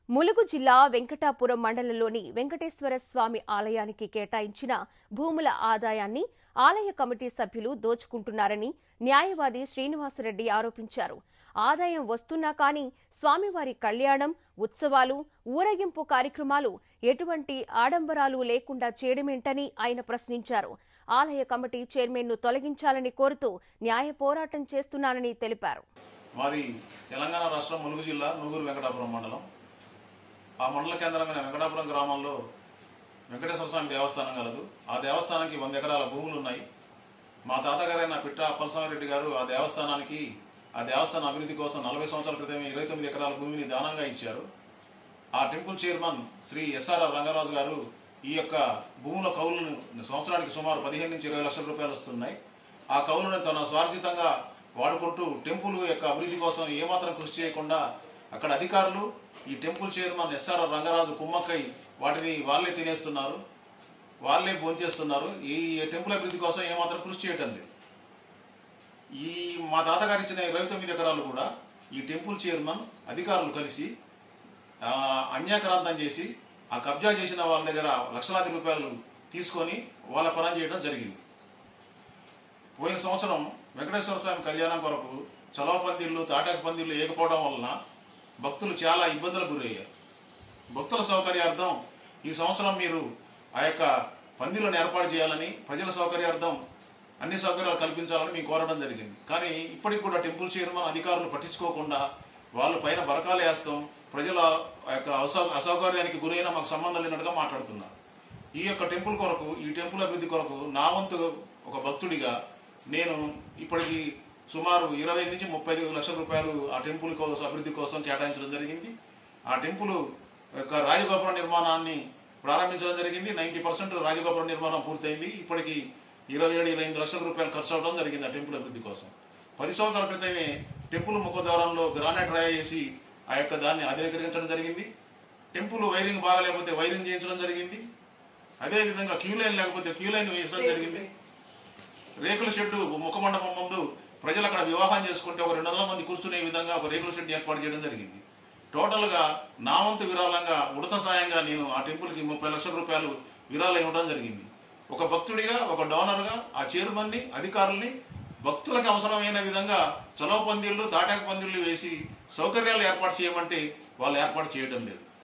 ములుగు జిల్లా వెంకటాపురం మండలంలోని వెంకటేశ్వర స్వామి ఆలయానికి కేటాయించిన భూముల ఆదాయాన్ని ఆలయ కమిటీ సభ్యులు దోచుకుంటున్నారని న్యాయవాది శ్రీనివాసరెడ్డి ఆరోపించారు ఆదాయం వస్తున్నా కానీ స్వామివారి కళ్యాణం ఉత్సవాలు ఊరేగింపు కార్యక్రమాలు ఎటువంటి ఆడంబరాలు లేకుండా చేయడమేంటని ఆయన ప్రశ్నించారు ఆలయ కమిటీ చైర్మన్ను తొలగించాలని కోరుతూ న్యాయ పోరాటం చేస్తున్నానని తెలిపారు మాది తెలంగాణ రాష్ట్రం ములుగు జిల్లా నూగూరు వెంకటాపురం మండలం ఆ మండల కేంద్రమైన వెంకటాపురం గ్రామంలో వెంకటేశ్వర స్వామి దేవస్థానం కలదు ఆ దేవస్థానానికి వంద ఎకరాల భూములు ఉన్నాయి మా తాతగారైన పిట్ట అప్పలస్వామిరెడ్డి గారు ఆ దేవస్థానానికి ఆ దేవస్థాన అభివృద్ధి కోసం నలభై సంవత్సరాల క్రితమే ఇరవై తొమ్మిది ఎకరాల భూమిని దానంగా ఇచ్చారు ఆ temple chairman Shri SRR Rangaraju garu ఈ యొక్క భూముల కౌలును సంవత్సరానికి సుమారు పదిహేను నుంచి ఇరవై లక్షల రూపాయలు వస్తున్నాయి ఆ కౌలును తన స్వార్జితంగా వాడుకుంటూ టెంపుల్ యొక్క అభివృద్ధి కోసం ఏమాత్రం కృషి చేయకుండా అక్కడ అధికారులు ఈ టెంపుల్ చైర్మన్ ఎస్ఆర్ఆర్ రంగరాజు కుమ్మక్కై వాటిని వాళ్ళే తినేస్తున్నారు వాళ్ళే భోంచేస్తున్నారు ఈ టెంపుల్ అభివృద్ధి కోసం ఏమాత్రం కృషి చేయటం లేదు ఈ మా తాతగారు ఇచ్చిన ఇరవై తొమ్మిది ఎకరాలు కూడా ఈ టెంపుల్ చైర్మన్ అధికారులు కలిసి ఆ, అన్యాక్రాంతం చేసి ఆ కబ్జా చేసిన వాళ్ళ దగ్గర లక్షలాది రూపాయలు తీసుకొని వాళ్ళ పని చేయడం జరిగింది పోయిన సంవత్సరం వెంకటేశ్వర స్వామి కళ్యాణం కొరకు చలవ పందిళ్ళు తాటాకు పందిళ్ళు ఏకపోవడం వలన భక్తులు చాలా ఇబ్బందులకు గురయ్యారు భక్తుల సౌకర్యార్థం ఈ సంవత్సరం మీరు ఆ యొక్క పందిలను ఏర్పాటు చేయాలని ప్రజల సౌకర్యార్థం అన్ని సౌకర్యాలు కల్పించాలని మేము కోరడం జరిగింది కానీ ఇప్పటికి కూడా టెంపుల్ చైర్మన్ అధికారులు పట్టించుకోకుండా వాళ్ళు పైన బరకాలు వేస్తాం ప్రజల యొక్క అసౌ అసౌకర్యానికి గురైన మాకు సంబంధం లేనట్టుగా మాట్లాడుతున్నారు ఈ యొక్క టెంపుల్ కొరకు ఈ టెంపుల్ అభివృద్ధి కొరకు నా వంతు ఒక భక్తుడిగా నేను ఇప్పటికి సుమారు ఇరవై నుంచి ముప్పై ఐదు లక్షల రూపాయలు ఆ టెంపుల్ కోసం అభివృద్ధి కోసం కేటాయించడం జరిగింది ఆ టెంపుల్ యొక్క రాజగోపుర నిర్మాణాన్ని ప్రారంభించడం జరిగింది నైంటీ పర్సెంట్ రాజగోపుర నిర్మాణం పూర్తయింది ఇప్పటికి ఇరవై ఏడు ఇరవై ఎనిమిది లక్షల రూపాయలు ఖర్చు అవడం జరిగింది ఆ టెంపుల్ అభివృద్ధి కోసం పది సంవత్సరాల క్రితమే టెంపుల్ ముఖద్వారంలో గ్రానైట్ రాయ వేసి ఆ యొక్క దాన్ని ఆధునీకరించడం జరిగింది టెంపుల్ వైరింగ్ బాగలేకపోతే వైరింగ్ చేయించడం జరిగింది అదేవిధంగా క్యూ లైన్ లేకపోతే క్యూ లైన్ వేయడం జరిగింది రేకుల షెడ్డు ముఖ మండపం ముందు ప్రజలు అక్కడ వివాహం చేసుకుంటే ఒక రెండు వందల మంది కూర్చునే విధంగా ఒక రేకుల షెడ్ ఏర్పాటు చేయడం జరిగింది టోటల్గా నా వంతు విరాళంగా ఉడత సాయంగా నేను ఆ టెంపుల్కి ముప్పై లక్షల రూపాయలు విరాళం ఇవ్వడం జరిగింది ఒక భక్తుడిగా ఒక డోనర్గా ఆ చైర్మన్ని అధికారుల్ని భక్తులకు అవసరమైన విధంగా చలవ పందిళ్ళు తాటాకు పందిళ్ళు వేసి సౌకర్యాలు ఏర్పాటు చేయమంటే వాళ్ళు ఏర్పాటు చేయడం లేదు